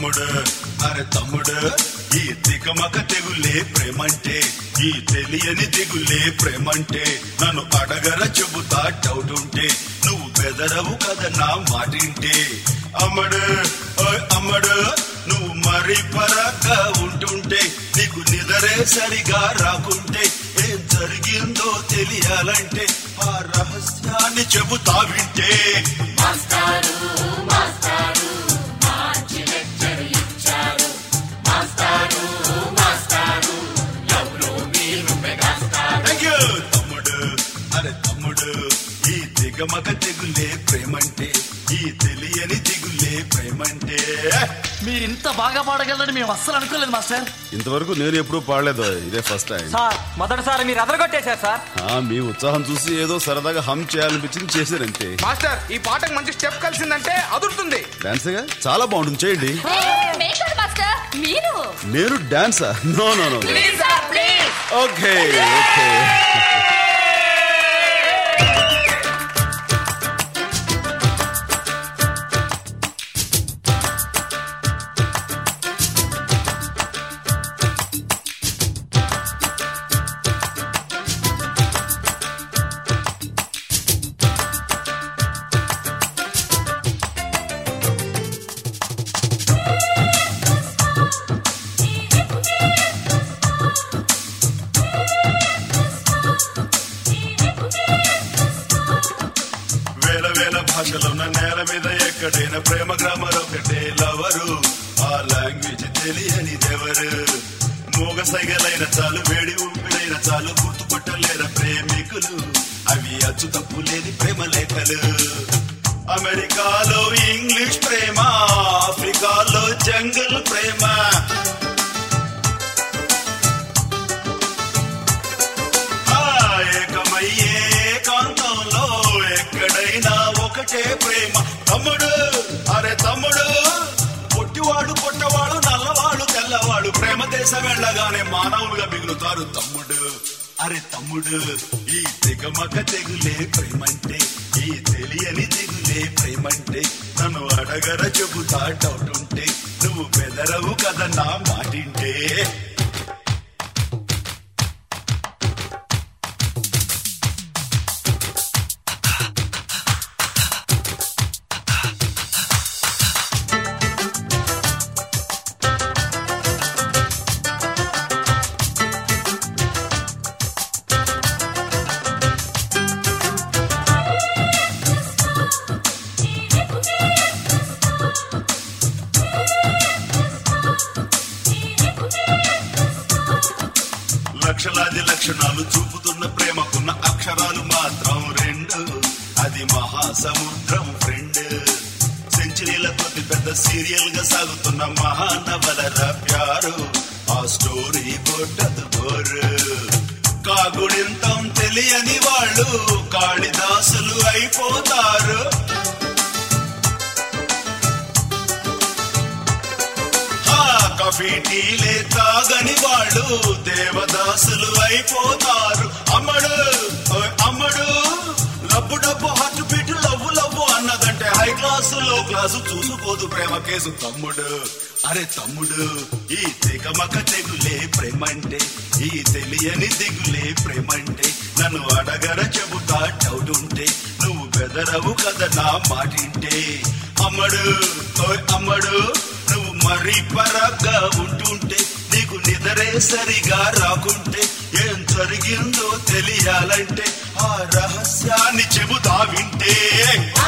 తమ్ముడు అరే తమ్ముడు ఈ తికమక తెగులే ప్రేమంటే ఈ తెలియని దిగులే ప్రేమంటే నన్ను అడగర చెబుతా డౌట్ ఉంటే నువ్వు బెదరవు కదా నా మాటింటే అమ్మడు ఓయ్ అమ్మడు నువ్వు మరి పరాగ్గా ఉంటుంటే నీకు నిదరే సరిగా రాకుంటే ఏం జరిగిందో తెలియాలంటే ఆ రహస్యాన్ని చెబుతా వింటే మాస్టారు మాస్టారు మంచి లెక్చర్ ఇచ్చారు మాస్టారు మాస్టారు ఎవరో మీరు మెగాస్టార్ Thank you, తమ్ముడు అరే తమ్ముడు ఈ దిగమక తెగులే ప్రేమంటే ఈ తెలియని దిగులే ప్రేమంటే మీరు ఇంత బాగా పాడగలరని మేము అస్సలు అనుకోలేదు మాస్టర్ ఇంతవరకు నేను ఎప్పుడూ పాడలేదు ఇదే ఫస్ట్ టైం సార్ మొదటిసారి మీరు అదరగొట్టేశారు సార్ ఆ, మీ ఉత్సాహం చూసి ఏదో సరదాగా హమ్ చేయాలనిపించింది చేశారంతే మాస్టర్ ఈ పాటకు మంచి స్టెప్ కలిసిందంటే అదురుతుంది డాన్స్గా చాలా బాగుంటుంది చేయండి మేకర్ మాస్టర్ మీరు నేను డాన్సా no no no please sir please okay okay వేల వేల భాషలున్న నేల మీద ఎక్కడైనా ప్రేమ గ్రామర్ ఒకటే లవరు ఆ లాంగ్వేజ్ తెలియని ఎవరు మూగ సైగలైన చాలు వేడి ఊపిరైన చాలు గుర్తుపట్టలేర ప్రేమికులు అవి అచ్చు తప్పు లేని ప్రేమ లేఖలు అమెరికాలో ఇంగ్లీష్ ప్రేమ ఆఫ్రికాలో జంగల్ ప్రేమ ఆ ఏకమయ్యే కాంతంలో ఎక్కడైనా ఒకటే ప్రేమ తమ్ముడు అరే తమ్ముడు పొట్టివాడు పొట్టవాడు నల్లవాడు తెల్లవాడు ప్రేమ దేశం వెళ్ళగానే మానవులుగా మిగులుతారు తమ్ముడు అరే తమ్ముడు ఈ తెగమక తెగులే ప్రేమంటే ఈ తెలియని దిగులే ప్రేమంటే నన్ను అడగర చెబుతా డౌట్ ఉంటే నువ్వు బెదరవు కదా నా మాటింటే లక్షలాది లక్షణాలు చూపుతున్న ప్రేమకున్న అక్షరాలు మాత్రం రెండు అది మహాసముద్రం ఫ్రెండ్ సెంచరీల కొద్ది పెద్ద సీరియల్ గా సాగుతున్న మహానవల ప్యారు ఆ స్టోరీ కొట్టదు బోరు కాగుడింతం తెలియని వాళ్ళు కాళిదాసులు అయిపోతారు ఆ కాఫీ టీలే తాగని వాళ్ళు దేవదాసులు అయిపోతారు అమ్మడు ఓయ్ అమ్మడు lub dub heartbeat love love అన్నదంటే హై క్లాసు లో క్లాసు చూసుకోదు ప్రేమ కేసు తమ్ముడు అరే తమ్ముడు ఈ తెగమక తెగులే ప్రేమంటే ఈ తెలియని దిగులే ప్రేమంటే నన్ను అడగర చెబుతా డౌట్ ఉంటే నువ్వు బెదరవు కదా నా మాటింటే అమ్మడు ఓయ్ అమ్మడు నువ్వు మరీ పరాగ్గా ఉంటుంటే నీకు నిదరే సరిగా రాకుంటే ఏం జరిగిందో తెలియాలంటే ఆ రహస్యాన్ని చెబుతా వింటే